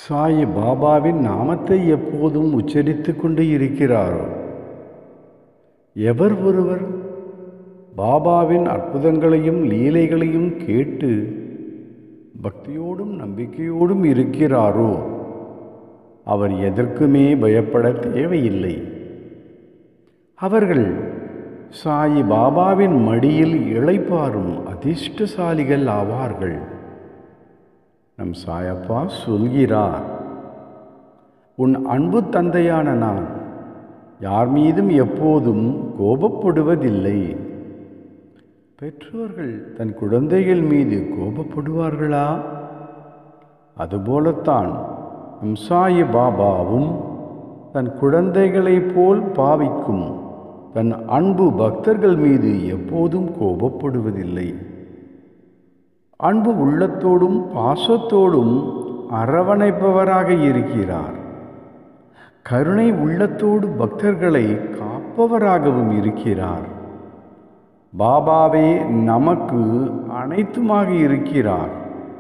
சாயி பாபாவின் நாமத்தை எப்போதும் உச்சரித்து கொண்டு இருக்கிறாரோ எவர் ஒருவர் பாபாவின் அற்புதங்களையும் லீலைகளையும் கேட்டு பக்தியோடும் நம்பிக்கையோடும் இருக்கிறாரோ அவர் எதற்குமே பயப்பட தேவையில்லை அவர்கள் சாயி பாபாவின் மடியில் இளைப்பாரும் அதிர்ஷ்டசாலிகள் ஆவார்கள் நம் சாயப்பா சொல்கிறார் உன் அன்பு தந்தையான நான் யார் மீதும் எப்போதும் கோபப்படுவதில்லை பெற்றோர்கள் தன் குழந்தைகள் மீது கோபப்படுவார்களா அதுபோலத்தான் நம் சாயி பாபாவும் தன் குழந்தைகளைப் போல் பாவிக்கும் தன் அன்பு பக்தர்கள் மீது எப்போதும் கோபப்படுவதில்லை அன்பு உள்ளத்தோடும் பாசத்தோடும் அரவணைப்பவராக இருக்கிறார் கருணை உள்ளத்தோடு பக்தர்களை காப்பவராகவும் இருக்கிறார் பாபாவே நமக்கு அனைத்துமாக இருக்கிறார்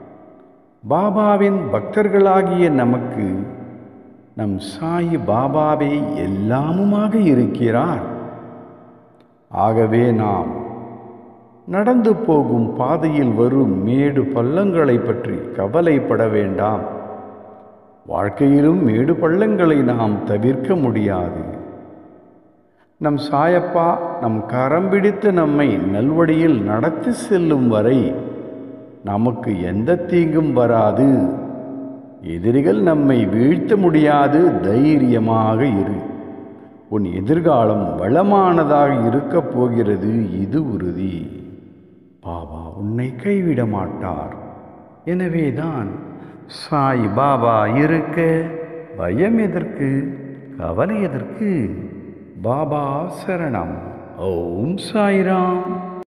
பாபாவின் பக்தர்களாகிய நமக்கு நம் சாயி பாபாவே எல்லாமுமாக இருக்கிறார் ஆகவே நாம் நடந்து போகும் பாதையில் வரும் மேடு பள்ளங்களை பற்றி கவலைப்பட வேண்டாம் வாழ்க்கையிலும் மேடு பள்ளங்களை நாம் தவிர்க்க முடியாது நம் சாயப்பா நம் கரம் பிடித்து நம்மை நல்வழியில் நடத்தி செல்லும் வரை நமக்கு எந்த தீங்கும் வராது எதிரிகள் நம்மை வீழ்த்த முடியாது தைரியமாக இரு உன் எதிர்காலம் வளமானதாக இருக்கப் போகிறது இது உறுதி பாபா உன்னை கைவிட மாட்டார் எனவேதான் சாய் பாபா இருக்க பயம் எதற்கு கவலை எதற்கு பாபா சரணம் ஓம் சாய்ராம்